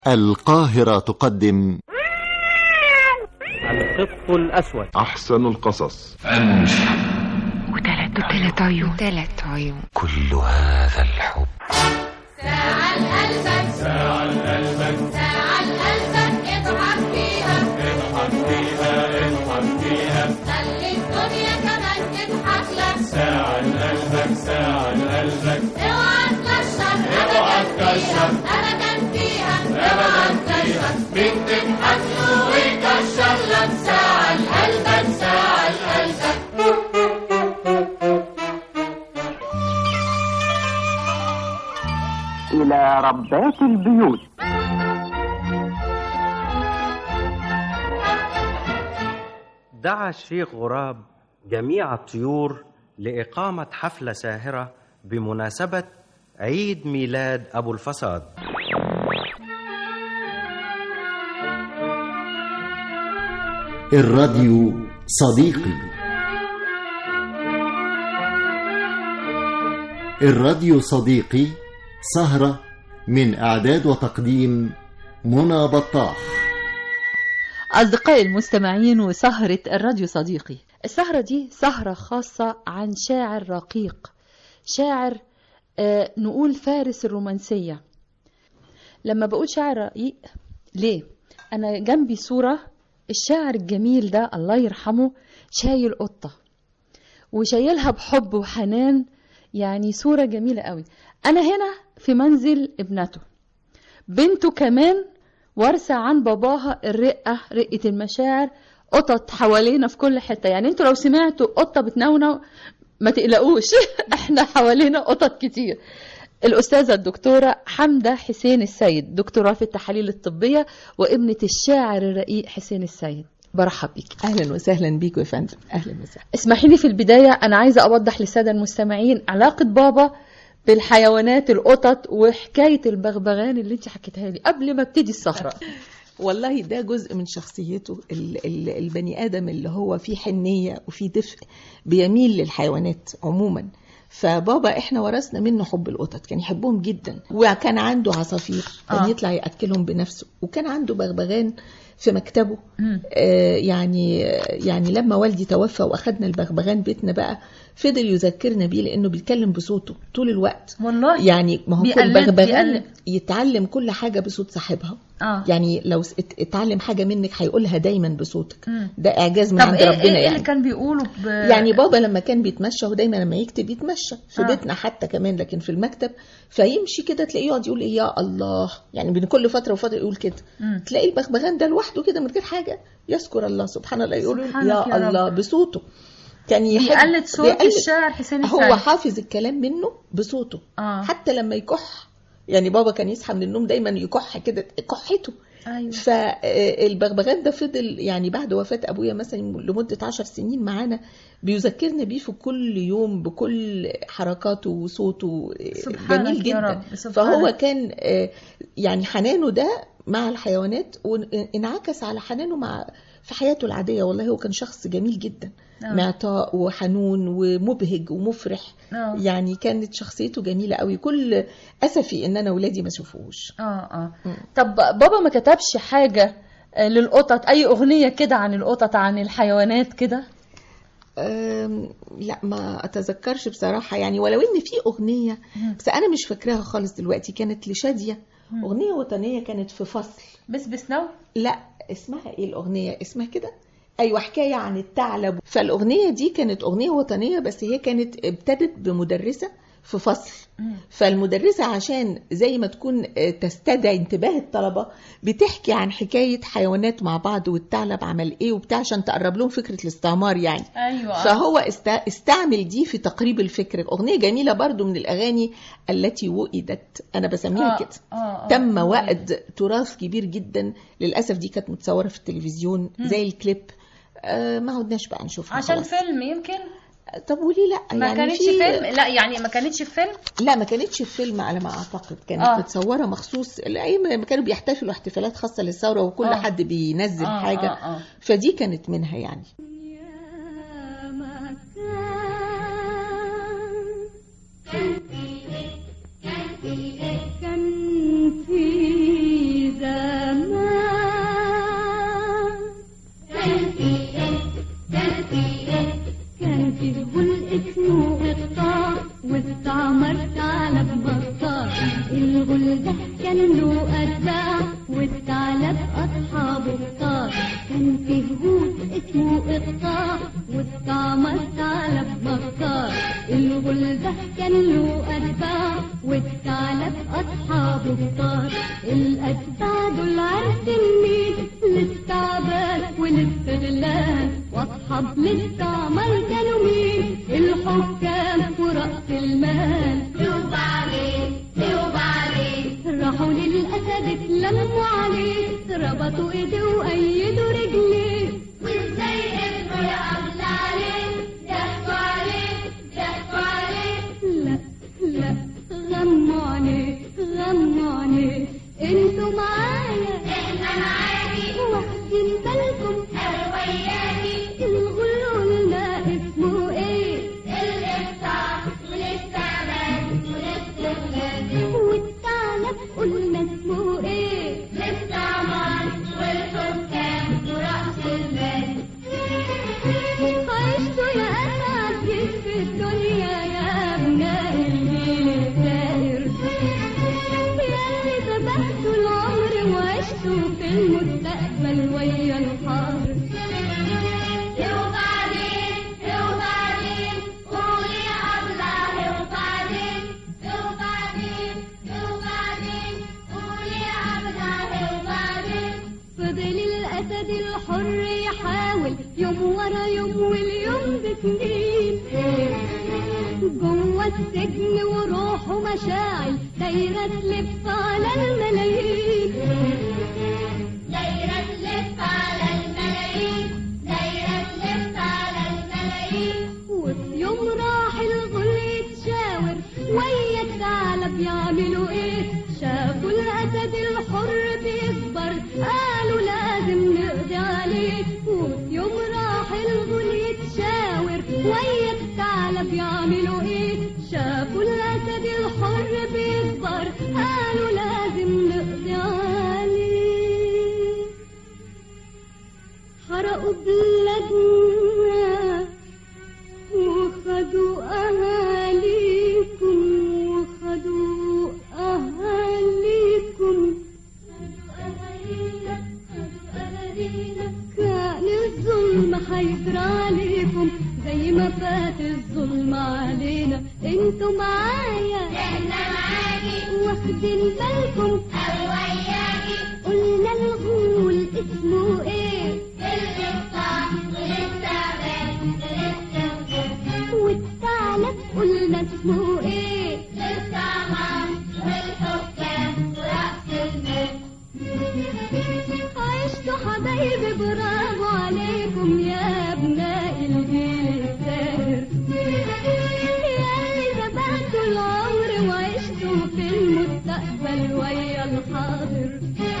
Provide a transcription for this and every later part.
القاهرة تقدم القط الأسود أحسن القصص وثلاث وثلاث عيون ثلاث عيون كل هذا الحب ساعة لقلبك ساعة لقلبك ساعة لقلبك اضحك فيها اضحك فيها اضحك فيها خلي الدنيا كمان تضحك لك ساعة لقلبك ساعة لقلبك اوعى تكشر اوعى تكشر ابدا فيها اوعى تكشر مين تضحك له ويكشر لك ساعة لقلبك ساعة لقلبك إلى ربات البيوت دعا الشيخ غراب جميع الطيور لإقامة حفلة ساهرة بمناسبة عيد ميلاد أبو الفساد الراديو صديقي الراديو صديقي سهرة من إعداد وتقديم منى بطاح أصدقائي المستمعين وسهرة الراديو صديقي السهرة دي سهرة خاصة عن شاعر رقيق شاعر آه نقول فارس الرومانسية لما بقول شاعر رقيق ليه؟ أنا جنبي صورة الشاعر الجميل ده الله يرحمه شايل قطة وشايلها بحب وحنان يعني صورة جميلة قوي أنا هنا في منزل ابنته بنته كمان وارثة عن باباها الرقة رقة المشاعر قطط حوالينا في كل حتة يعني انتوا لو سمعتوا قطة بتنونو ما تقلقوش احنا حوالينا قطط كتير الأستاذة الدكتورة حمدة حسين السيد دكتوراه في التحاليل الطبية وابنة الشاعر الرقيق حسين السيد برحب بيك اهلا وسهلا بيكم يا فندم اهلا وسهلا اسمحي لي في البداية أنا عايزة أوضح للسادة المستمعين علاقة بابا بالحيوانات القطط وحكاية البغبغان اللي انت حكيتها لي قبل ما ابتدي السهرة والله ده جزء من شخصيته ال- ال- البني ادم اللي هو فيه حنيه وفيه دفء بيميل للحيوانات عموما فبابا احنا ورثنا منه حب القطط كان يحبهم جدا وكان عنده عصافير كان آه. يطلع ياكلهم بنفسه وكان عنده بغبغان في مكتبه مم. آه يعني يعني لما والدي توفى واخدنا البغبغان بيتنا بقى فضل يذكرنا بيه لانه بيتكلم بصوته طول الوقت والله يعني ما هو كل بيقلد- بغبغان بيقلد. يتعلم كل حاجه بصوت صاحبها اه يعني لو س- ات- اتعلم حاجه منك هيقولها دايما بصوتك مم. ده اعجاز من طب عند ايه, ربنا إيه, إيه يعني اللي كان بيقوله ب... يعني بابا لما كان بيتمشى هو دايما لما يكتب يتمشى في آه. بيتنا حتى كمان لكن في المكتب فيمشي كده تلاقيه يقعد يقول ايه يا الله يعني بين كل فتره وفتره يقول كده مم. تلاقي البغبغان ده لوحده كده من غير حاجه يذكر الله سبحان الله يقول سبحانك يا, يا رب. الله بصوته كان يحب بيقلد صوت بيقلد- الشاعر حسين هو السيد حافظ الكلام منه بصوته اه حتى لما يكح يعني بابا كان يصحى من النوم دايما يكح كده كحته ايوه فالبغبغان ده فضل يعني بعد وفاة أبويا مثلا لمدة عشر سنين معانا بيذكرنا بيه في كل يوم بكل حركاته وصوته سبحانك جميل يا جدا رب، سبحانك. فهو كان آه، يعني حنانه ده مع الحيوانات وانعكس على حنانه مع في حياته العادية والله هو كان شخص جميل جدا آه. معطاء وحنون ومبهج ومفرح آه. يعني كانت شخصيته جميلة قوي كل أسفي إن أنا ولادي ما شافوهوش اه اه مم. طب بابا ما كتبش حاجة آه، للقطط أي أغنية كده عن القطط عن الحيوانات كده أم، لا ما اتذكرش بصراحه يعني ولو ان في اغنيه مم. بس انا مش فاكراها خالص دلوقتي كانت لشاديه مم. اغنيه وطنيه كانت في فصل بس بس نو لا اسمها ايه الاغنيه اسمها كده ايوه حكايه عن الثعلب فالاغنيه دي كانت اغنيه وطنيه بس هي كانت ابتدت بمدرسه في فصل فالمدرسة عشان زي ما تكون آه، تستدعي انتباه الطلبة بتحكي عن حكاية حيوانات مع بعض والثعلب عمل ايه وبتاع عشان تقرب لهم فكرة الاستعمار يعني أيوة فهو است... استعمل دي في تقريب الفكر أغنية جميلة برضو من الأغاني التي وئدت أنا بسميها آه، كده آه، آه. تم آه. وأد تراث كبير جدا للأسف دي كانت متصورة في التلفزيون زي الكليب آه ما عدناش بقى نشوفها عشان خلاص. فيلم يمكن طب وليه لا ما يعني كانتش في- فيلم لا يعني ما كانتش في فيلم لا ما كانتش في فيلم على ما اعتقد كانت آه. متصوره مخصوص الايام لما كانوا بيحتفلوا احتفالات خاصه للثوره وكل آه. حد بينزل آه، حاجه آه، آه. فدي كانت منها يعني كان في استعدوا العرس الميت للتعبان وللسغلان واصحاب للتعمر كانوا مين الحكام ورأس المال وبعدين وبعدين راحوا للأسد اتلموا عليه ربطوا ايديه وأيدوا رجليه وازاي قدروا يقبضوا عليه ضحكوا عليه ضحكوا عليه لا لا غموا عليه غموا عليه انتوا معايا احنا معاكي واخدين بالكم انا وياكي الغل قلنا اسمه ايه الافطار والاستعمال والاستغلال والثعلب قلنا اسمه ايه الاستعمار والحكام ورأس المال عشتوا يا أسعد جيش في الدنيا يا أبناء الجيل الزائر ياللي ذبحتوا العمر وعشتوا في المستقبل ويا الحاضر وبعدين وبعدين قولي يا الله وبعدين وبعدين وبعدين قولي يا الله وبعدين فضل الأسد الحر يحاول يوم ورا يوم واليوم بسنين جوه السجن وروحه مشاعل دايرة تلف على الملايين دايرة تلف على الملايين دايرة تلف على الملايين وفي يوم راح الغل يتشاور ويا الثعلب يعملوا ايه شافوا الاسد الحر بيكبر قالوا لازم نقضي عليه وفي يوم راح الغل يتشاور ويا الثعلب يعملوا ايه شافوا الاسد الحر بيكبر قالوا لازم نقضي عليه حرقوا بلادنا وخدوا أهاليكم وخدوا أهاليكم كان الظلم حيسر عليكم زي ما فات الظلم علينا انتوا معايا احنا معاكي واخدين بالكم او وياكي قلنا الغول اسمه ايه القطاع والاستعباد والثعلب قلنا اسمه ايه الاستعمار والحكام ورأس المال عشتوا حبايبي برافو عليكم يا ابناء الجيل الساهر يا اللي ذبحتوا العمر وعشتوا في المستقبل ويا الحاضر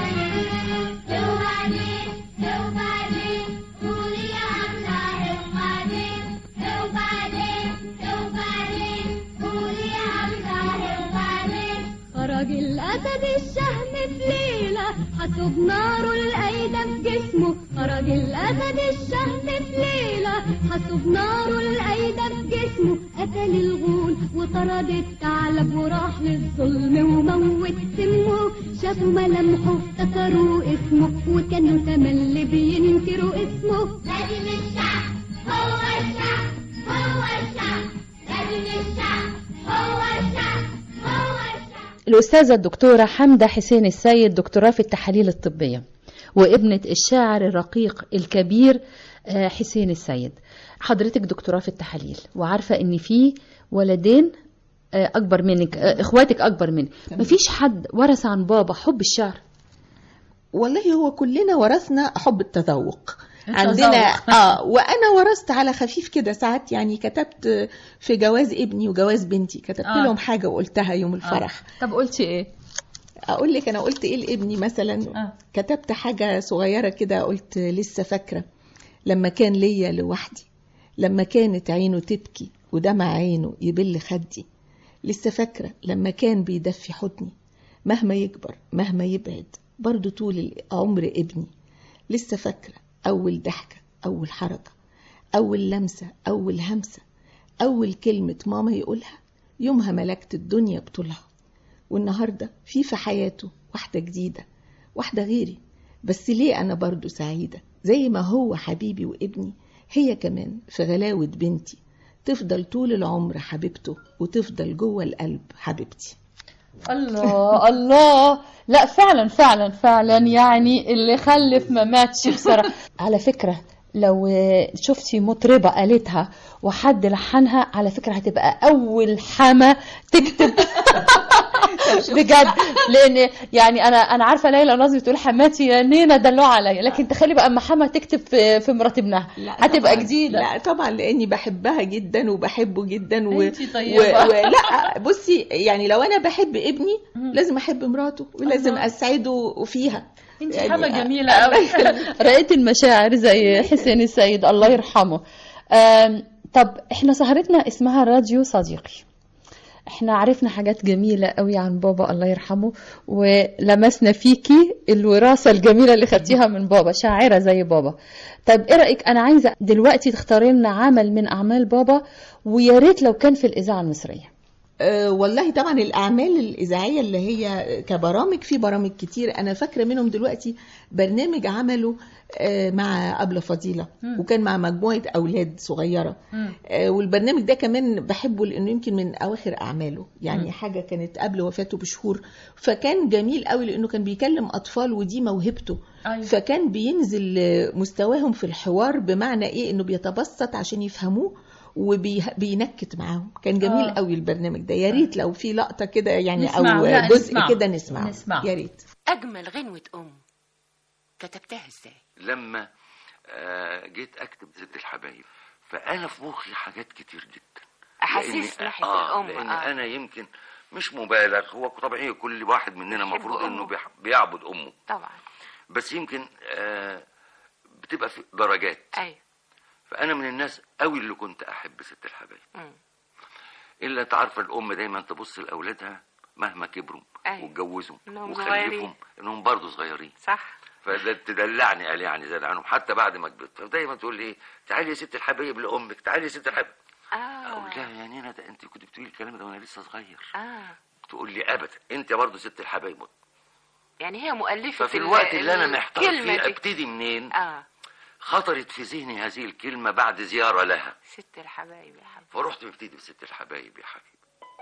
وبعدين وبعدين قولي يا الله وبعدين وبعدين وبعدين قولي يا الله وبعدين خرج الأسد الشهم في ليلة حسب ناره الأيدة في جسمه خرج الأسد الشهم في ليلة حسب ناره الأيدة في جسمه قتل الغول وطرد الثعلب وراح للظلم وموت سمه شافوا ملامحه افتكروا اسمه وكانوا تملي بينكروا اسمه لازم الشعب هو الشعب هو الشعب لازم الشعب هو الشعب هو الشعب الأستاذة الدكتورة حمدة حسين السيد دكتوراه في التحاليل الطبية وابنة الشاعر الرقيق الكبير آه، حسين السيد حضرتك دكتوراه في التحاليل وعارفة ان في ولدين آه، اكبر منك آه، اخواتك اكبر منك مفيش حد ورث عن بابا حب الشعر والله هو كلنا ورثنا حب التذوق التذوق. عندنا اه وانا ورثت على خفيف كده ساعات يعني كتبت في جواز ابني وجواز بنتي كتبت آه. لهم حاجه وقلتها يوم الفرح طب قلتي ايه اقول لك انا قلت ايه لابني مثلا آه. كتبت حاجه صغيره كده قلت لسه فاكره لما كان ليا لوحدي لما كانت عينه تبكي ودمع عينه يبل خدي لسه فاكره لما كان بيدفي حضني مهما يكبر مهما يبعد برضه طول العمر ابني لسه فاكره اول ضحكه اول حركه اول لمسه اول همسه اول كلمه ماما يقولها يومها ملكت الدنيا بطولها والنهارده في في حياته واحده جديده واحده غيري بس ليه انا برضو سعيده زي ما هو حبيبي وابني هي كمان في غلاوه بنتي تفضل طول العمر حبيبته وتفضل جوه القلب حبيبتي الله الله لا فعلا فعلا فعلا يعني اللي خلف ما ماتش بصراحة على فكرة لو شفتي مطربة قالتها وحد لحنها على فكرة هتبقى أول حما تكتب بجد لان يعني انا انا عارفه ليلى نظري تقول حماتي يا نينا دلوها عليا لكن تخيلي بقى اما حما تكتب في في مرات ابنها لا هتبقى طبعاً. جديده لا طبعا لاني بحبها جدا وبحبه جدا و... انتي طيبة. و... و... لا بصي يعني لو انا بحب ابني لازم احب مراته ولازم الله. اسعده فيها انت يعني حما أ- جميله قوي رقيت المشاعر زي حسين السيد الله يرحمه آم، طب احنا سهرتنا اسمها راديو صديقي احنا عرفنا حاجات جميلة قوي عن بابا الله يرحمه ولمسنا فيكي الوراثة الجميلة اللي خدتيها من بابا شاعرة زي بابا طيب ايه رأيك انا عايزة دلوقتي تختاري لنا عمل من اعمال بابا ويا ريت لو كان في الاذاعة المصرية أه والله طبعا الاعمال الاذاعيه اللي هي كبرامج في برامج كتير انا فاكره منهم دلوقتي برنامج عمله آه، مع أبلة فضيلة وكان مع مجموعة أولاد صغيرة آه، والبرنامج ده كمان بحبه لأنه يمكن من أواخر أعماله يعني مم. حاجة كانت قبل وفاته بشهور فكان جميل قوي لأنه كان بيكلم أطفال ودي موهبته أيوة. فكان بينزل آه، مستواهم في الحوار بمعنى إيه إنه بيتبسط عشان يفهموه وبينكت معاهم كان جميل آه. قوي البرنامج ده يا ريت لو في لقطة كده يعني نسمع. أو لا، جزء نسمع. كده نسمعه نسمع. يا ريت أجمل غنوة أم كتبتها إزاي؟ لما آه، جيت اكتب ست الحبايب فانا في مخي حاجات كتير جدا أحاسيس لأن- ناحية آه الأم لان آه. انا يمكن مش مبالغ هو طبيعي كل واحد مننا بيحب المفروض انه أمه. بيح- بيعبد امه طبعا بس يمكن آه بتبقى في درجات أيوة فانا من الناس قوي اللي كنت احب ست الحبايب مم. الا انت عارفه الام دايما تبص لاولادها مهما كبروا أيوة. واتجوزوا إنهم وخلفوا صغيرين. انهم برضه صغيرين صح فده تدلعني قال يعني زاد عنهم حتى بعد ما كبرت فدايما تقول لي ايه تعالي يا ست الحبايب لامك تعالي يا ست الحبايب اقول آه لها يا نينا ده انت كنت بتقولي الكلام ده وانا لسه صغير آه تقول لي ابدا انت برضه ست الحبايب يعني هي مؤلفة ففي ال- الوقت اللي انا محتار الكلمة فيه دي. ابتدي منين آه خطرت في ذهني هذه الكلمه بعد زياره لها ست الحبايب يا حبيبي فرحت مبتدي بست الحبايب يا حبيبي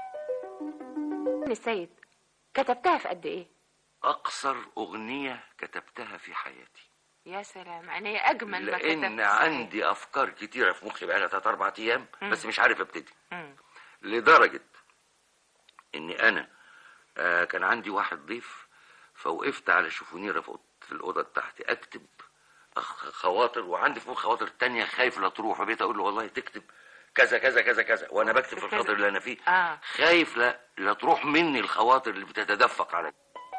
السيد كتبتها في قد إيه؟ اقصر اغنيه كتبتها في حياتي يا سلام يعني هي أجمل ما كتبت لان عندي افكار كتيره في مخي بقالها ثلاث اربع ايام مم. بس مش عارف ابتدي مم. لدرجة إني أنا آه كان عندي واحد ضيف فوقفت على شوفونيرة في أوض- في الأوضة بتاعتي أكتب أخ- خواطر وعندي فوق خواطر تانية خايف لا تروح وبقيت أقول له والله تكتب كذا كذا كذا كذا وأنا بكتب في الخاطر اللي أنا فيه آه خايف لا لا تروح مني الخواطر اللي بتتدفق عليا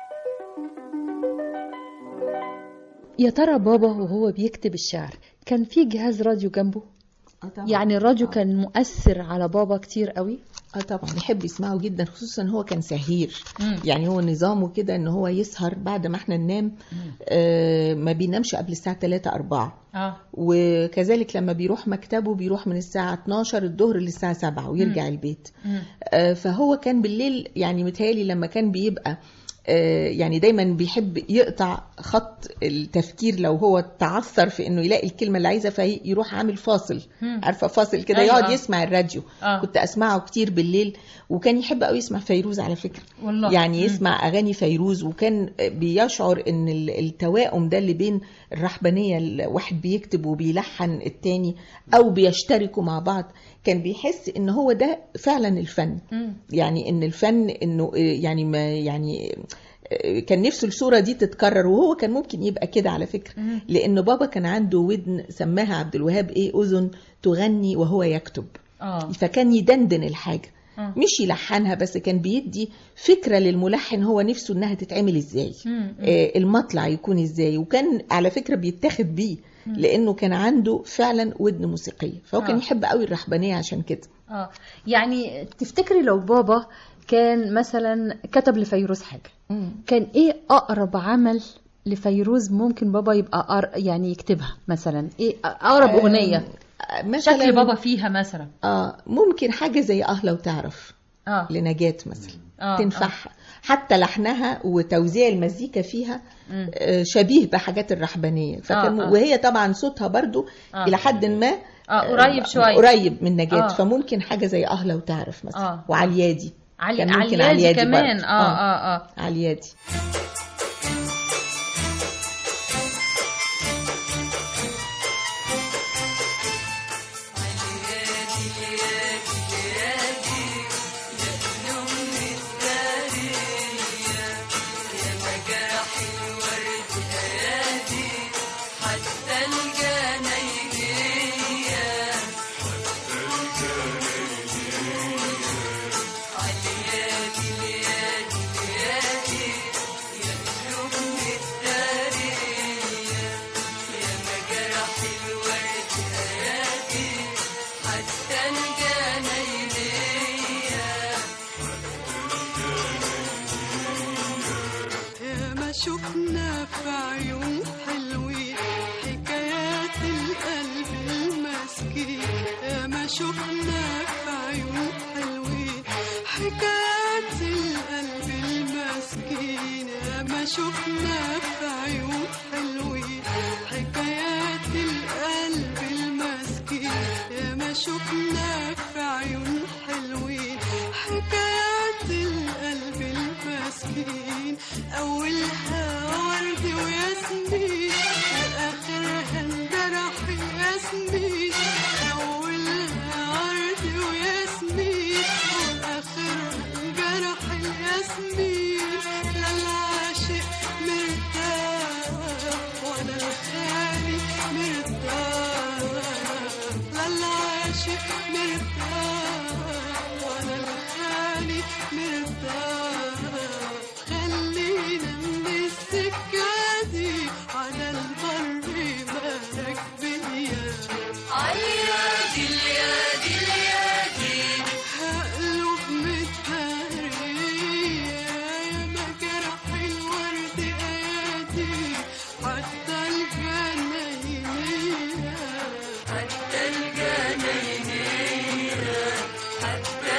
يا ترى بابا وهو بيكتب الشعر كان في جهاز راديو جنبه آه طبعاً. يعني الراديو آه. كان مؤثر على بابا كتير قوي اه طبعا يحب يسمعه جدا خصوصا هو كان سهير مم. يعني هو نظامه كده ان هو يسهر بعد ما احنا ننام آه ما بينامش قبل الساعه 3 4 اه وكذلك لما بيروح مكتبه بيروح من الساعه 12 الظهر للساعه 7 ويرجع البيت آه فهو كان بالليل يعني متهيألي لما كان بيبقى آه، يعني دايما بيحب يقطع خط التفكير لو هو تعثر في انه يلاقي الكلمه اللي عايزها فيروح عامل فاصل مم. عارفه فاصل كده أيوة. يقعد يسمع الراديو آه. كنت اسمعه كتير بالليل وكان يحب قوي يسمع فيروز على فكره والله يعني مم. يسمع اغاني فيروز وكان بيشعر ان ال- التوائم ده اللي بين الرحبانيه الواحد بيكتب وبيلحن التاني او بيشتركوا مع بعض كان بيحس ان هو ده فعلا الفن مم. يعني ان الفن انه يعني ما يعني كان نفسه الصورة دي تتكرر وهو كان ممكن يبقى كده على فكرة مم. لأن بابا كان عنده ودن سماها عبد الوهاب إيه أذن تغني وهو يكتب اه فكان يدندن الحاجة آه. مش يلحنها بس كان بيدي فكرة للملحن هو نفسه انها تتعمل ازاي مم. آه المطلع يكون ازاي وكان على فكرة بيتاخد بيه لانه كان عنده فعلا ودن موسيقية فهو كان آه. يحب قوي الرحبانية عشان كده اه يعني تفتكري لو بابا كان مثلا كتب لفيروز حاجة كان ايه اقرب عمل لفيروز ممكن بابا يبقى أر... يعني يكتبها مثلا ايه اقرب اغنية آه، مثلا شكل بابا فيها مثلا اه ممكن حاجة زي اه لو تعرف اه لنجاة مثلا آه، تنفعها حتى لحنها وتوزيع المزيكا فيها مم. آه، شبيه بحاجات الرحبانية فكان آه، آه. وهي طبعا صوتها برضو آه. إلى حد ما اه قريب شوية قريب من نجاة آه. فممكن حاجة زي اه لو تعرف مثلا آه. وعليادي علي كان ممكن عليادي عليادي كمان برضه. اه اه اه عليادي ما شفنا في عيون حلوين حكايات القلب المسكين يا ما شفنا في عيون حلوين حكايات القلب المسكين يا ما شفنا في عيون حلوين حكايات القلب المسكين يا ما شفنا في عيون حلوين حكايات القلب المسكين أولها ورد وياسمين وآخرها انجرح ياسمين أولها ورد وياسمين وآخرها انجرح ياسمين لا العاشق مرتاح ولا الخالي مرتاح لا العاشق مرتاح ولا الخالي مرتاح خلينا من السكة دي على البر مالك بيا عيادي اليادي اليادي هقلب متهرية يا ما جرح الورد ايادي حتى الجناينية حتى الجناينية حتى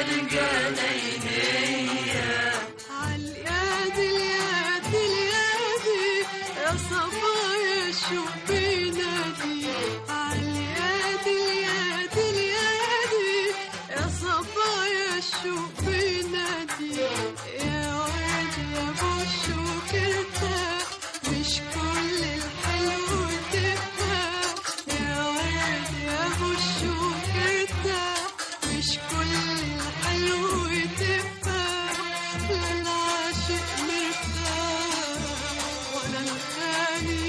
الجناينية عالياد الياد اليادي يا صبايا شوف بينادي عالياد الياد اليادي يا صبايا شوف بينادي يا ورد يا بشوك ارتاح مش كل الحلو تفاح يا ورد يا بشوك ارتاح مش كل الحلو تفاح لا العاشق مرتاح ولا الخالي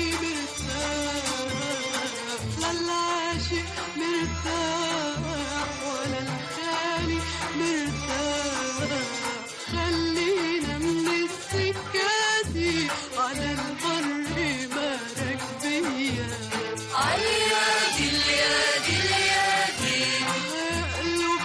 مرتاح لا العاشق مرتاح ولا الخالي مرتاح خلينا من السكة دي على البر مالك بيا عيادي اليادي اليادي قلوب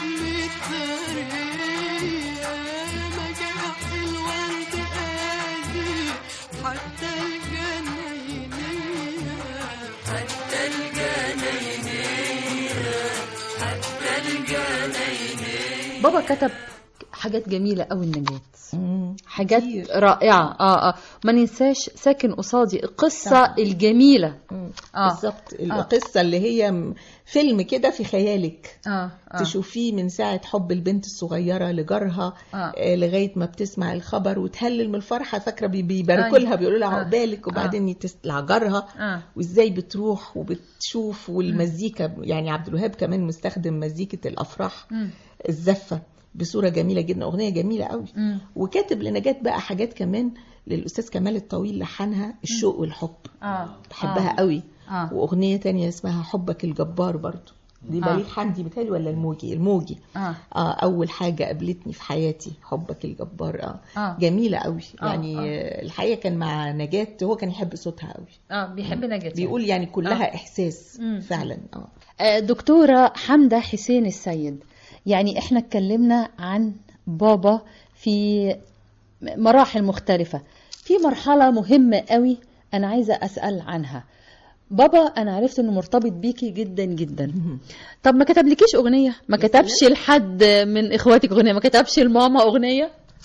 متهرية ما جرح الورد قادي حتى الجناينية حتى الجناينية حتى الجناينية بابا كتب حاجات جميلة قوي النجاة حاجات رائعة اه اه ما ننساش ساكن قصادي القصة صح. الجميلة آه. بالظبط القصة اللي هي م- فيلم كده في خيالك آه. آه. تشوفيه من ساعة حب البنت الصغيرة لجارها آه. آه. لغاية ما بتسمع الخبر وتهلل من الفرحة فاكرة بي- بيباركوا أيوة. لها بيقولوا لها آه. عقبالك وبعدين تطلع جارها آه. وازاي بتروح وبتشوف والمزيكا يعني عبد الوهاب كمان مستخدم مزيكة الأفراح مم. الزفة بصورة جميلة جدا أغنية جميلة قوي مم. وكاتب لنجاة بقى حاجات كمان للأستاذ كمال الطويل لحنها الشوق والحب اه بحبها آه. قوي آه. واغنيه تانية اسمها حبك الجبار برضو دي آه. بليغ حمدي متهيألي ولا الموجي الموجي اه اه اول حاجه قابلتني في حياتي حبك الجبار اه, آه. جميله قوي آه، يعني آه. آه. الحقيقه كان مع نجاة هو كان يحب صوتها قوي اه بيحب نجاة بيقول يعني كلها آه. احساس مم. فعلا اه آه، دكتورة حمدة حسين السيد يعني احنا اتكلمنا عن بابا في مراحل مختلفة في مرحلة مهمة قوي أنا عايزة أسأل عنها بابا أنا عرفت إنه مرتبط بيكي جدا جدا طب ما كتبلكيش أغنية ما كتبش لحد من إخواتك أغنية ما كتبش لماما أغنية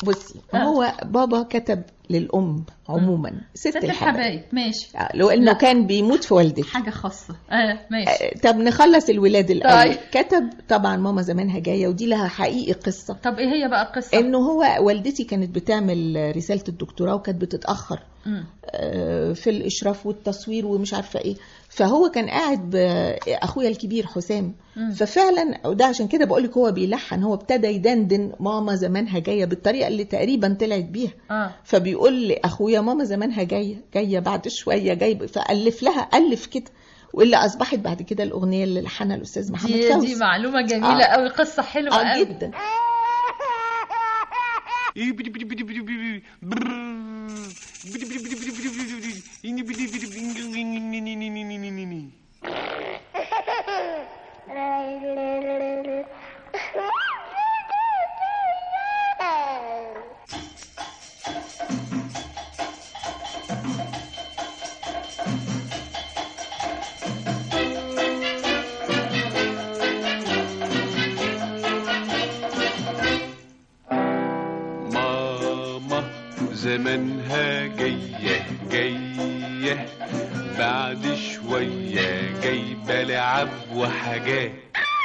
بصي آه. هو بابا كتب للأم عموما ست, ست الحبايب الحبايب ماشي آه، لو انه لا. كان بيموت في والدتي حاجة خاصة اه ماشي آه، طب نخلص الولاد الأول طيب. كتب طبعا ماما زمانها جاية ودي لها حقيقي قصة طب ايه هي بقى القصة؟ انه هو والدتي كانت بتعمل رسالة الدكتوراه وكانت بتتأخر مم. آه، في الإشراف والتصوير ومش عارفة ايه فهو كان قاعد بأخويا الكبير حسام مم. ففعلا وده عشان كده بقول لك هو بيلحن هو ابتدى يدندن ماما زمانها جايه بالطريقه اللي تقريبا طلعت بيها اه فبيقول لاخويا ماما زمانها جايه جايه بعد شويه جاي فالف لها الف كده واللي اصبحت بعد كده الاغنيه اللي لحنها الاستاذ محمد دي فوزي دي معلومة جميلة آه. قوي قصة حلوة اه قوي جدا ماما زمانها جاية جاية بعد شوية جايبة لعب وحاجات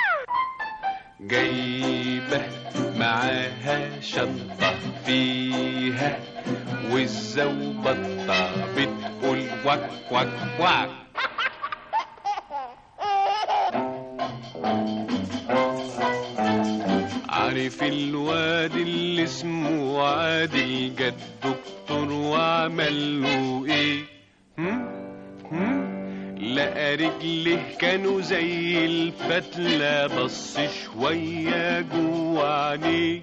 جايبة معاها شنطة فيها والزوبطة بتقول وك وك وك عارف الواد اللي اسمه عادل جد دكتور وعمل له ايه هم؟ هم؟ لقى رجله كانوا زي الفتلة بص شوية جوه عينيه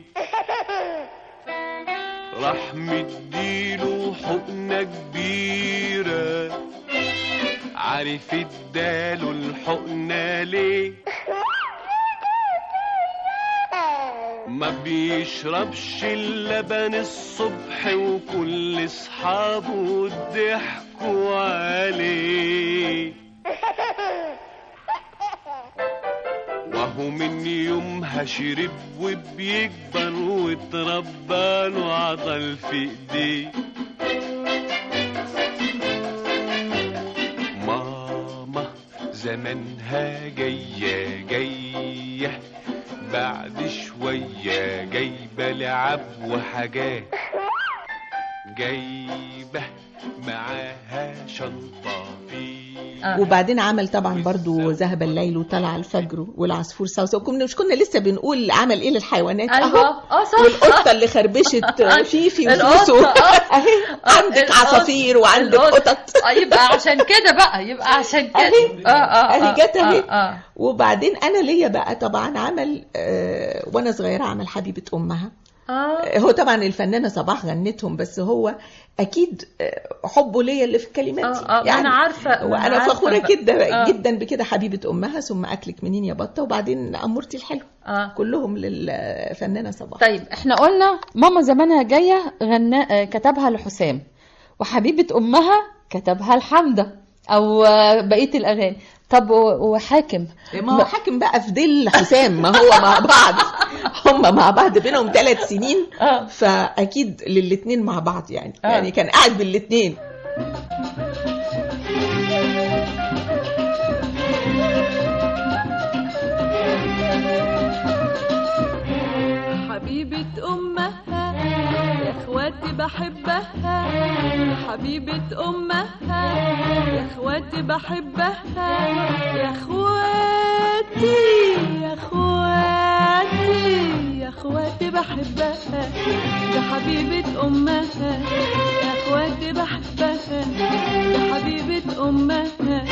راح مديله حقنة كبيرة عارف اداله الحقنة ليه ما بيشربش اللبن الصبح وكل اصحابه ضحكوا عليه وهو من يومها شرب وبيكبر واتربى له عضل في ايديه ماما زمانها جاية جاية بعد شوية جايبة لعب وحاجات جايبة معاها شنطة فيها وبعدين عمل طبعا برضو ذهب الليل وطلع الفجر والعصفور سوسو كنا مش كنا لسه بنقول عمل ايه للحيوانات ايوه اه صح والقطه اللي خربشت فيفي القطة، وسوسو آه. اهي عندك القطة، عصافير وعندك القطة. قطط آه، يبقى عشان كده بقى يبقى عشان كده اهي اه اه اهي آه، جت اهي آه، آه. وبعدين انا ليا بقى طبعا عمل آه وانا صغيره عمل حبيبه امها اه هو طبعا الفنانه صباح غنتهم بس هو اكيد آه، حبه ليا اللي في الكلمات اه اه ما انا عارفه ما وانا أنا عارفة فخوره بقى. جدا آه. جدا بكده حبيبه امها ثم اكلك منين يا بطه وبعدين امورتي الحلو اه كلهم للفنانه صباح طيب احنا قلنا ماما زمانها جايه غنا آه، كتبها لحسام وحبيبه امها كتبها لحمده او آه، بقيه الاغاني طب و- وحاكم ما هو حاكم بقى في ديل حسام ما هو مع بعض هم مع بعض بينهم ثلاث سنين اه فاكيد للاتنين مع بعض يعني آه. يعني كان قاعد بالاتنين حبيبة أمها يا إخواتي بحبها حبيبة أمها يا إخواتي بحبها يا إخواتي يا إخواتي يا إخواتي بحبها يا حبيبة أمها يا إخواتي بحبها يا حبيبة أمها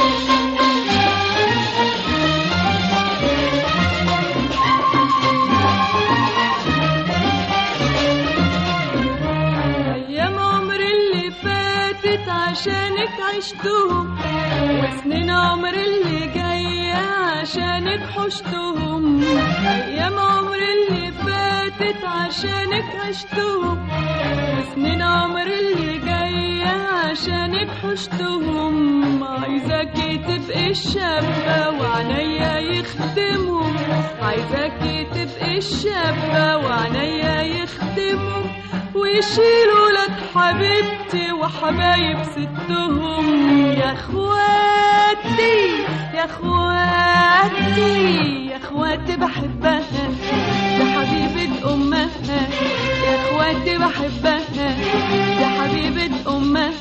أيام عمري اللي فاتت عشانك عشتهم وسنين عمري اللي جاية جاية عشانك حشتهم أيام عمري اللي فاتت عشانك عشتهم وسنين عمري اللي جاية عشانك حشتهم عايزاكي تبقي الشابة وعنيا يخدمهم عايزاكي تبقي الشابة وعنيا يخدمهم ويشيلوا لك حبيبتي وحبايب ستهم يا اخواتي يا اخواتي يا اخواتي بحبها يا حبيبة امها يا اخواتي بحبها يا حبيبة امها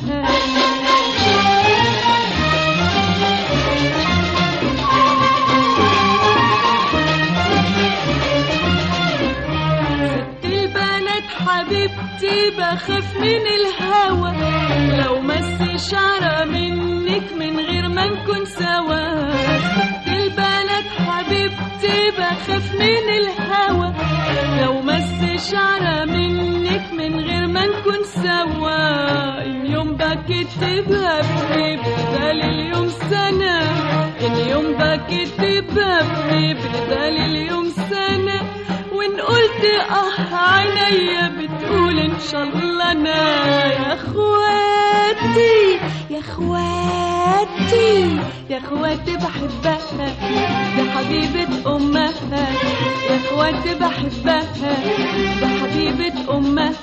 ست البنات حبيبتي بخاف من الهوى لو مس شعرة منك من غير ما نكون سوا ست البنات حبيبتي بخاف من الهوى لو مس شعرة منك من غير ما نكون سوا اليوم بكتبها ببدال اليوم سنة اليوم بكتبها ببدال اليوم سنة وان قلت اه عينيا بتقول ان شاء الله انا يا اخواتي يا اخواتي يا اخواتي بحبها يا حبيبة امها يا اخواتي بحبها يا حبيبة امها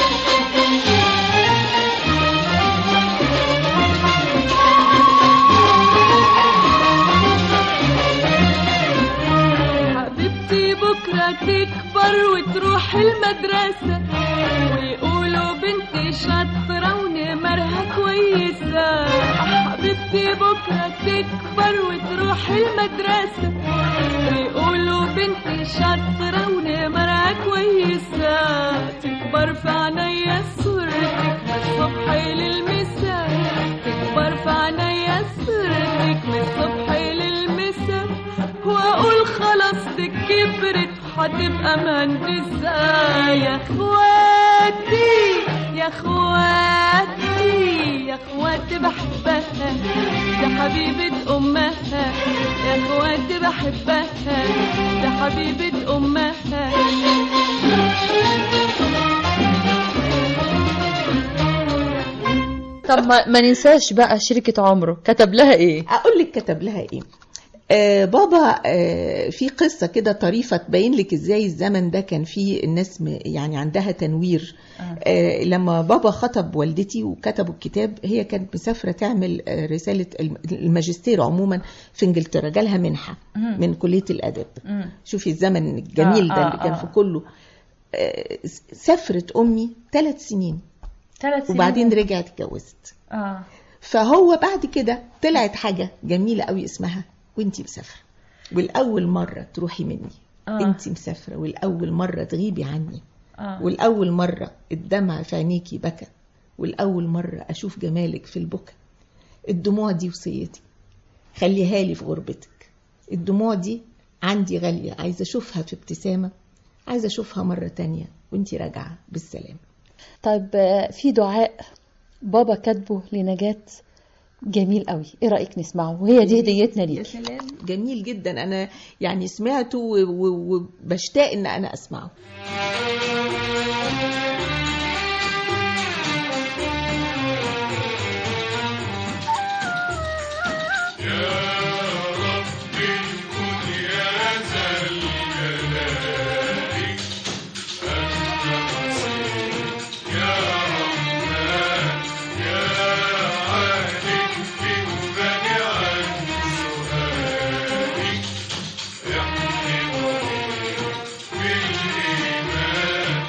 حبيبتي بكرة تكبر وتروح المدرسة ويقولوا بنتي شاطرة ونمرها كويسة حبيبتي بكرة تكبر وتروح المدرسة ويقولوا بنتي شاطرة ونمرها كويسة تكبر في عينيا صورتك من الصبح للمساء تكبر في عينيا صورتك من الصبح للمساء واقول خلاص دي كبرت هتبقى مهندسة يا اخواتي يا اخواتي يا اخواتي بحبها يا حبيبة امها يا اخواتي بحبها يا حبيبة امها طب ما, ما ننساش بقى شركة عمره كتب لها ايه اقول لك كتب لها ايه آه بابا آه في قصة كده طريفة تبين لك ازاي الزمن ده كان فيه الناس م- يعني عندها تنوير آه لما بابا خطب والدتي وكتبوا الكتاب هي كانت مسافرة تعمل آه رسالة الم- الماجستير عموما في انجلترا جالها منحة مم. من كلية الأدب مم. شوفي الزمن الجميل آه، ده آه، اللي كان آه. في كله آه سافرت أمي ثلاث سنين ثلاث سنين وبعدين رجعت اتجوزت اه فهو بعد كده طلعت حاجة جميلة قوي اسمها وانتي مسافرة والأول مرة تروحي مني آه. انتي مسافرة والأول مرة تغيبي عني اه والأول مرة الدمع في عينيكي بكى والأول مرة أشوف جمالك في البكا الدموع دي وصيتي خليها لي في غربتك الدموع دي عندي غالية عايزة أشوفها في ابتسامة عايزة أشوفها مرة تانية وانتي راجعة بالسلام طيب آه، في دعاء بابا كاتبه لنجاة جميل قوي ايه رأيك نسمعه وهي دي هديتنا يا ليك سلام جميل جدا أنا يعني سمعته و- و- وبشتاق إن أنا أسمعه بالإيمان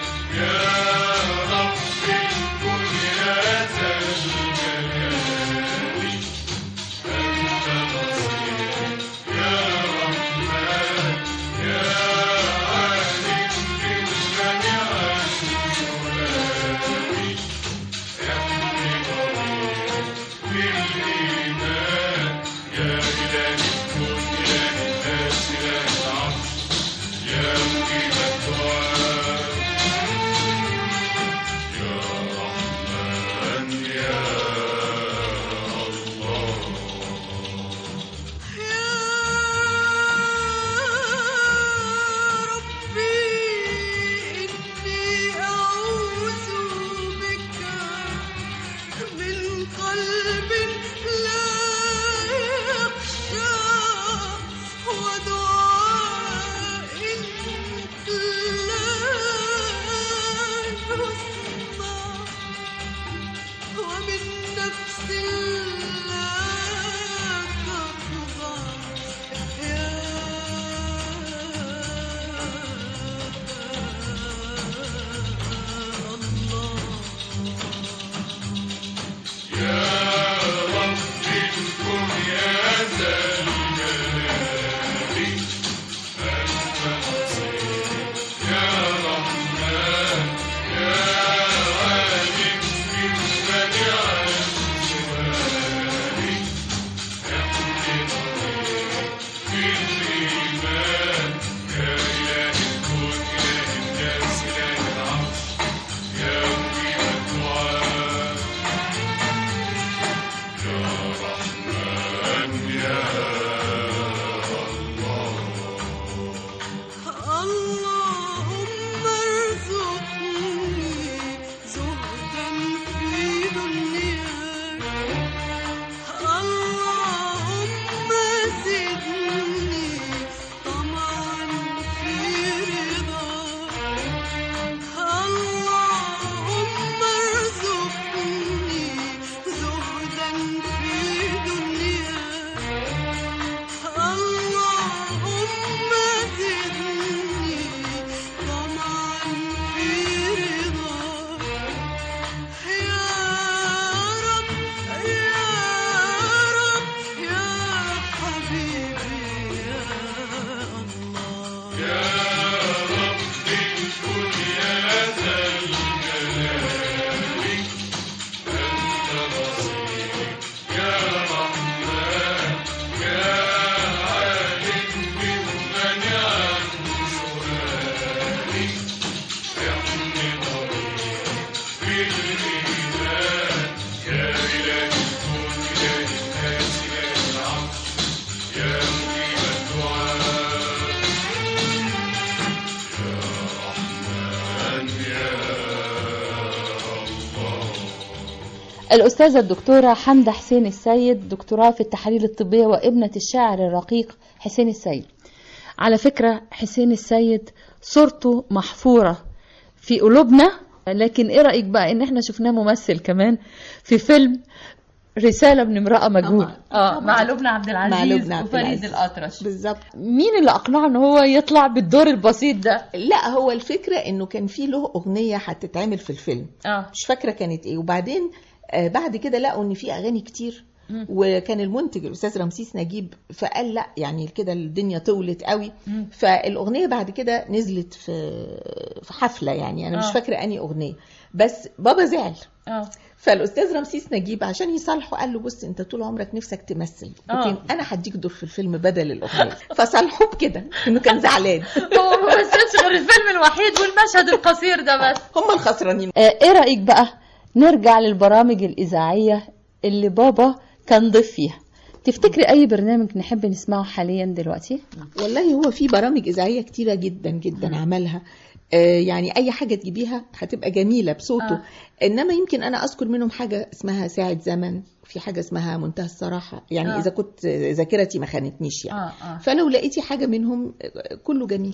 الأستاذة الدكتورة حمدة حسين السيد دكتوراه في التحاليل الطبية وابنة الشاعر الرقيق حسين السيد على فكرة حسين السيد صورته محفورة في قلوبنا لكن ايه رأيك بقى ان احنا شفناه ممثل كمان في فيلم رسالة من امرأة مجهولة اه مع لبنى عبد مع العزيز لبنى عبد وفريد العزيز. الأطرش بالظبط مين اللي أقنعه ان هو يطلع بالدور البسيط ده لا هو الفكرة انه كان في له اغنية هتتعمل في الفيلم اه مش فاكرة كانت ايه وبعدين آه بعد كده لقوا ان في اغاني كتير مم. وكان المنتج الاستاذ رمسيس نجيب فقال لا يعني كده الدنيا طولت قوي مم. فالاغنيه بعد كده نزلت في في حفله يعني انا آه. مش فاكره اني اغنيه بس بابا زعل اه فالاستاذ رمسيس نجيب عشان يصالحه قال له بص انت طول عمرك نفسك تمثل آه. لكن انا هديك دور في الفيلم بدل الاغنيه فصالحه بكده انه كان زعلان هو ما مثلش غير الفيلم الوحيد والمشهد القصير ده بس هم الخسرانين آه، ايه رأيك بقى نرجع للبرامج الإذاعية اللي بابا كان ضيف فيها تفتكري أي برنامج نحب نسمعه حاليا دلوقتي؟ والله هو في برامج إذاعية كتيرة جدا جدا عملها آه، يعني أي حاجة تجيبيها هتبقى جميلة بصوته آه. إنما يمكن أنا أذكر منهم حاجة اسمها ساعة زمن في حاجة اسمها منتهى الصراحة يعني آه. إذا كنت ذاكرتي ما خانتنيش يعني اه اه فلو لقيتي حاجة منهم آه، كله جميل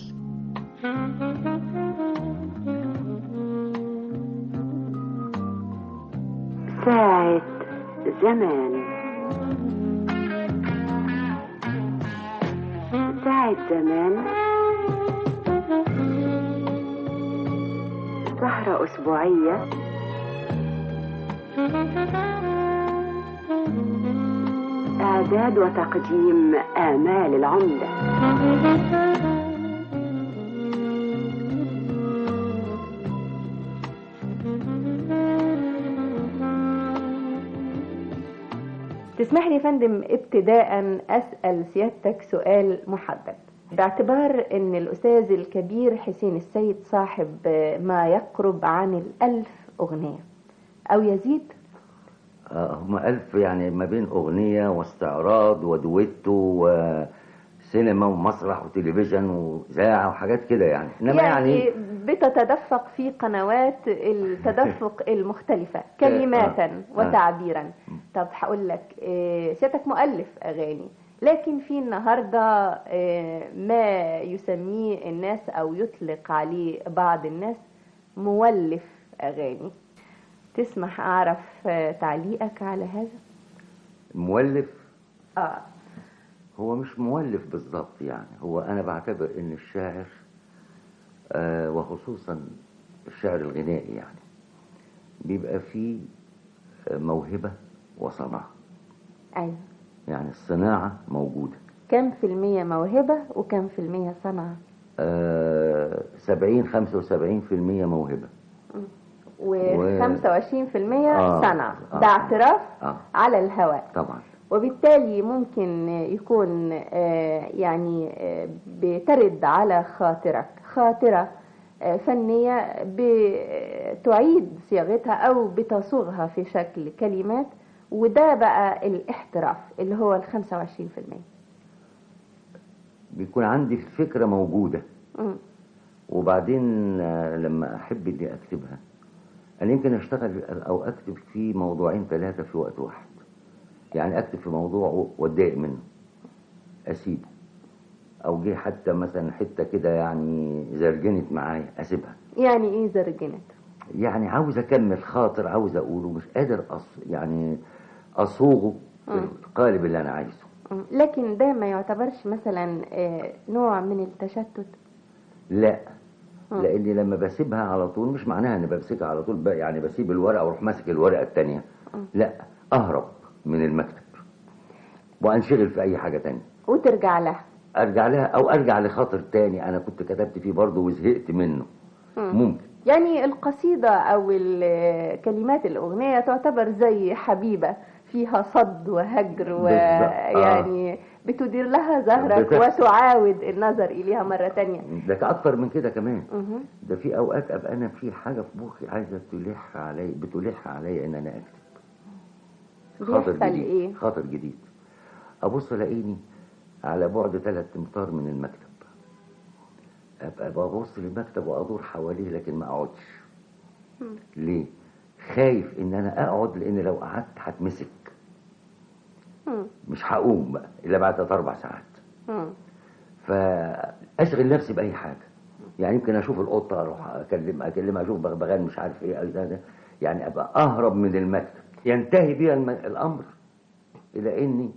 ساعة زمان ساعة زمان سهرة أسبوعية إعداد وتقديم آمال العمدة تسمح لي يا فندم ابتداء أسأل سيادتك سؤال محدد باعتبار أن الأستاذ الكبير حسين السيد صاحب ما يقرب عن الألف أغنية أو يزيد آه، هم ألف يعني ما بين أغنية واستعراض ودويتو وسينما ومسرح وتلفزيون وإذاعة وحاجات كده يعني إنما يعني, يعني بتتدفق في قنوات التدفق المختلفة كلماتا آه. وتعبيرا طب هقول لك آه، سيادتك مؤلف أغاني لكن في النهاردة آه، ما يسميه الناس أو يطلق عليه بعض الناس مولف أغاني تسمح أعرف آه، تعليقك على هذا؟ مؤلف آه هو مش مؤلف بالظبط يعني هو أنا بعتبر إن الشاعر آه، وخصوصا الشعر الغنائي يعني بيبقى فيه آه، موهبة وصنعة أيوة يعني الصناعة موجودة كم في المية موهبة وكم في المية صنعة؟ آه، سبعين خمسة وسبعين في المية موهبة و25% آه، صنعة آه. ده اعتراف آه. على الهواء طبعا وبالتالي ممكن يكون آه، يعني آه، بترد على خاطرك خاطرة آه، فنية بتعيد صياغتها أو بتصوغها في شكل كلمات وده بقى الاحتراف اللي هو ال 25% بيكون عندي الفكرة موجودة مم. وبعدين آه، لما أحب إني أكتبها أنا يمكن أشتغل أو أكتب في موضوعين ثلاثة في وقت واحد يعني أكتب في موضوع وأتضايق منه أسيبه أو جه حتى مثلا حتة كده يعني زرجنت معايا أسيبها يعني ايه زرجنت يعني عاوز أكمل خاطر عاوز أقوله مش قادر أص يعني أصوغه في مم. القالب اللي أنا عايزه مم. لكن ده ما يعتبرش مثلا آه، نوع من التشتت لا مم. لاني لما بسيبها على طول مش معناها اني بمسكها على طول بقى يعني بسيب الورقه واروح ماسك الورقه الثانيه مم. لا اهرب من المكتب وانشغل في اي حاجه تانية وترجع لها ارجع لها او ارجع لخاطر تاني انا كنت كتبت فيه برضه وزهقت منه مم. ممكن يعني القصيدة أو ال- كلمات الأغنية تعتبر زي حبيبة فيها صد وهجر بالظبط. ويعني بتدير لها زهرك بتحصل. وتعاود النظر إليها مرة تانية ده اكتر من كده كمان مهم. ده في اوقات ابقى انا في حاجه في مخي عايزه تلح علي بتلح عليا ان انا اكتب خاطر بيحصل جديد إيه؟ خاطر جديد ابص الاقيني على بعد ثلاث امتار من المكتب ابقى ببص للمكتب وادور حواليه لكن ما اقعدش مم. ليه خايف ان انا اقعد لان لو قعدت هتمسك مم. مش هقوم بقى الا بعد ثلاث اربع ساعات مم. فاشغل نفسي باي حاجه يعني يمكن اشوف القطه اروح اكلم اكلمها اشوف بغبغان مش عارف ايه ده ده يعني ابقى اهرب من المكتب ينتهي بي الم- الامر الى اني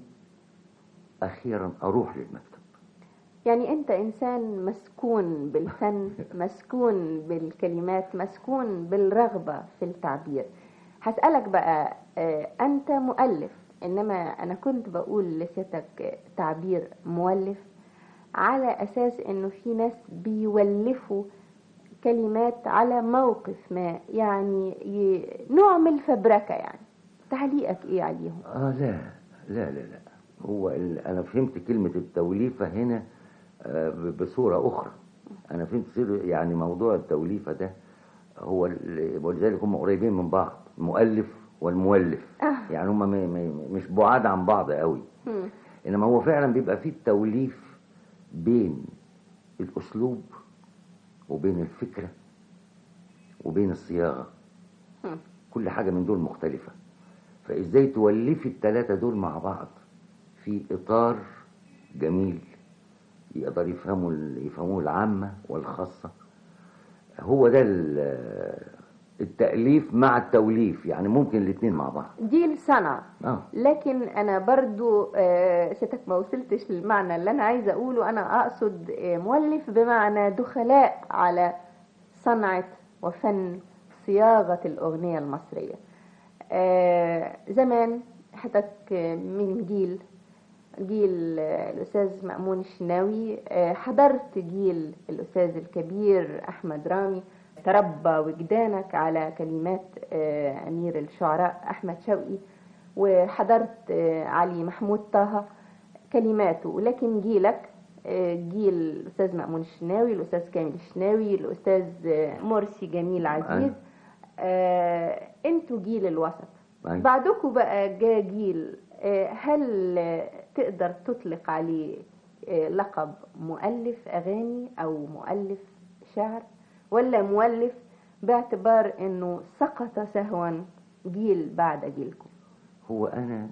اخيرا اروح للمكتب يعني انت انسان مسكون بالفن مسكون بالكلمات مسكون بالرغبة في التعبير هسألك بقى آه، انت مؤلف انما انا كنت بقول لسيادتك آه، تعبير مؤلف على اساس انه في ناس بيولفوا كلمات على موقف ما يعني ي... نوع من الفبركة يعني تعليقك ايه عليهم اه لا لا لا لا هو ال... انا فهمت كلمه التوليفه هنا آه، ب- بصوره اخرى انا فهمت سر- يعني موضوع التوليفه ده هو ال- ولذلك هم قريبين من بعض المؤلف والمولف آه. يعني هم م... م... مش بعاد عن بعض قوي مم. انما هو فعلا بيبقى فيه التوليف بين الاسلوب وبين الفكره وبين الصياغه مم. كل حاجه من دول مختلفه فازاي تولفي الثلاثه دول مع بعض في اطار جميل يقدر يفهموا ال- يفهموه العامه والخاصه هو ده ال- التاليف مع التوليف يعني ممكن الاثنين مع بعض دي الصنعة اه لكن انا برضو آه، ستك ما وصلتش للمعنى اللي انا عايزه اقوله انا اقصد آه، مؤلف بمعنى دخلاء على صنعه وفن صياغه الاغنيه المصريه آه، زمان حضرتك آه، من جيل جيل آه، الاستاذ مأمون الشناوي آه، حضرت جيل الاستاذ الكبير احمد رامي تربى وجدانك على كلمات آه، امير الشعراء احمد شوقي وحضرت آه، علي محمود طه كلماته لكن جيلك آه، جيل الاستاذ مأمون الشناوي الاستاذ كامل الشناوي الاستاذ آه، مرسي جميل عزيز أيوة. آه، انتوا جيل الوسط أيوة. بعدكم بقى جاء جيل آه، هل آه، تقدر تطلق عليه آه، لقب مؤلف اغاني او مؤلف شعر ولا مؤلف باعتبار انه سقط سهوا جيل بعد جيلكم هو انا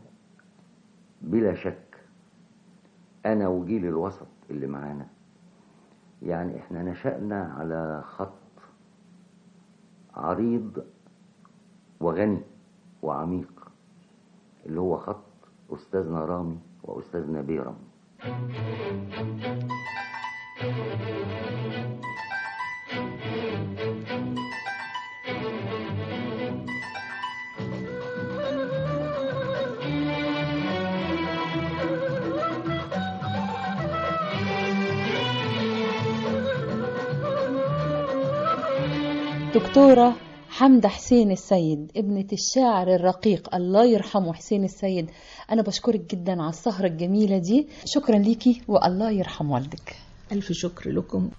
بلا شك انا وجيل الوسط اللي معانا يعني احنا نشأنا على خط عريض وغني وعميق اللي هو خط استاذنا رامي واستاذنا بيرم دكتورة حمدة حسين السيد ابنة الشاعر الرقيق الله يرحمه حسين السيد أنا بشكرك جدا على السهرة الجميلة دي شكرا ليكي والله يرحم والدك ألف شكر لكم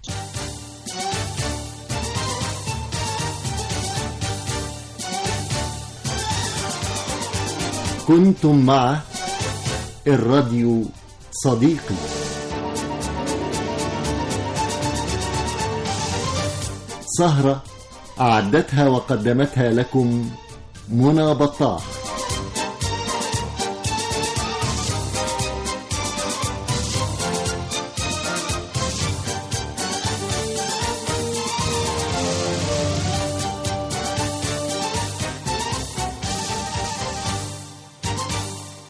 كنتم مع الراديو صديقي سهرة أعدتها وقدمتها لكم منى بطاح